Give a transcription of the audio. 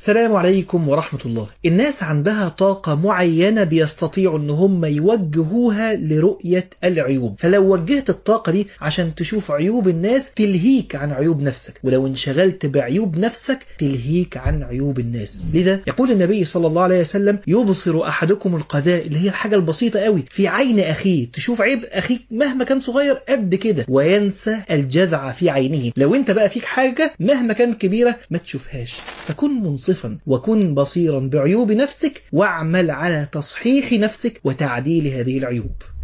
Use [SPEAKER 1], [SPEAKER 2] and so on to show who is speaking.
[SPEAKER 1] السلام عليكم ورحمة الله الناس عندها طاقة معينة بيستطيعوا ان هم يوجهوها لرؤية العيوب فلو وجهت الطاقة دي عشان تشوف عيوب الناس تلهيك عن عيوب نفسك ولو انشغلت بعيوب نفسك تلهيك عن عيوب الناس لذا يقول النبي صلى الله عليه وسلم يبصر أحدكم القذاء اللي هي الحاجة البسيطة قوي في عين أخيه تشوف عيب أخيك مهما كان صغير قد كده وينسى الجذع في عينه لو انت بقى فيك حاجة مهما كان كبيرة ما تشوفهاش فكن منصفا وكن بصيرا بعيوب نفسك واعمل على تصحيح نفسك وتعديل هذه العيوب